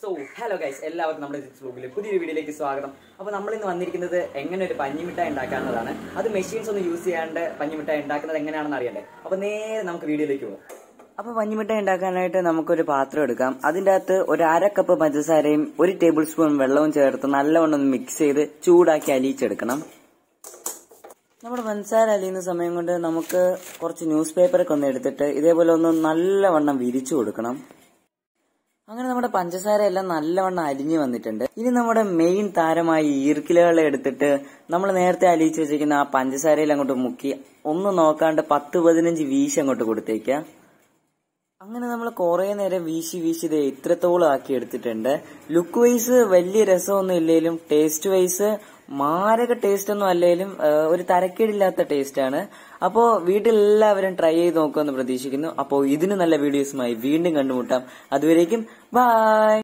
so hello guys എല്ലാവർക്കും നമ്മുടെ six ബ്ലോഗിലെ പുതിയൊരു വീഡിയോയിലേക്ക് സ്വാഗതം അപ്പോൾ നമ്മൾ ഇന്ന് വന്നിരിക്കുന്നത് എങ്ങനെ ഒരു പഞ്ഞിമിഠായി ഉണ്ടാക്കാവുന്നതാണ് അത് മെഷീൻസ് ഒന്നും യൂസ് ചെയ്യാണ്ട് പഞ്ഞിമിഠായി ഉണ്ടാക്കുന്നത് എങ്ങനെയാണെന്ന് അറിയണ്ടേ അപ്പോൾ നേരെ നമുക്ക് വീഡിയോയിലേക്ക് പോകാം അപ്പോൾ പഞ്ഞിമിഠായി ഉണ്ടാക്കാനായിട്ട് നമുക്കൊരു പാത്രം എടുക്കാം അതിൻ്റെ അകത്ത് ഒരു അര കപ്പ് പഞ്ചസാരയും ഒരു ടേബിൾ സ്പൂൺ വെള്ളവും ചേർത്ത് നല്ലവണ്ണം ഒന്ന് മിക്സ് ചെയ്ത് ചൂടാക്കി അലിയിച്ചെടുക്കണം നമ്മുടെ പഞ്ചസാര അലിയുന്ന സമയം കൊണ്ട് നമുക്ക് കുറച്ച് ന്യൂസ് പേപ്പറൊക്കെ ഒന്ന് എടുത്തിട്ട് ഇതേപോലെ ഒന്ന് നല്ലവണ്ണം വിരിച്ചു കൊടുക്കണം അങ്ങനെ നമ്മുടെ പഞ്ചസാര എല്ലാം നല്ലവണ്ണം അലിഞ്ഞു വന്നിട്ടുണ്ട് ഇനി നമ്മുടെ മെയിൻ താരമായ ഈർക്കിലുകളെ എടുത്തിട്ട് നമ്മൾ നേരത്തെ അലിയിച്ച് വെച്ചിരിക്കുന്ന ആ പഞ്ചസാരയിൽ അങ്ങോട്ട് മുക്കി ഒന്ന് നോക്കാണ്ട് പത്ത് പതിനഞ്ച് വീശ് അങ്ങോട്ട് കൊടുത്തേക്ക അങ്ങനെ നമ്മൾ കുറെ നേരം വീശി വീശി ഇത് ഇത്രത്തോളം ആക്കി എടുത്തിട്ടുണ്ട് ലുക്ക് വൈസ് വലിയ രസമൊന്നും ഇല്ലെങ്കിലും ടേസ്റ്റ് വൈസ് മാരക ടേസ്റ്റ് ഒന്നും അല്ലെങ്കിലും ഒരു തരക്കേടില്ലാത്ത ടേസ്റ്റ് ആണ് അപ്പോൾ വീട്ടിലെല്ലാവരും ട്രൈ ചെയ്ത് നോക്കുമെന്ന് പ്രതീക്ഷിക്കുന്നു അപ്പോൾ ഇതിന് നല്ല വീഡിയോസുമായി വീണ്ടും കണ്ടുമുട്ടാം അതുവരേക്കും ബൈ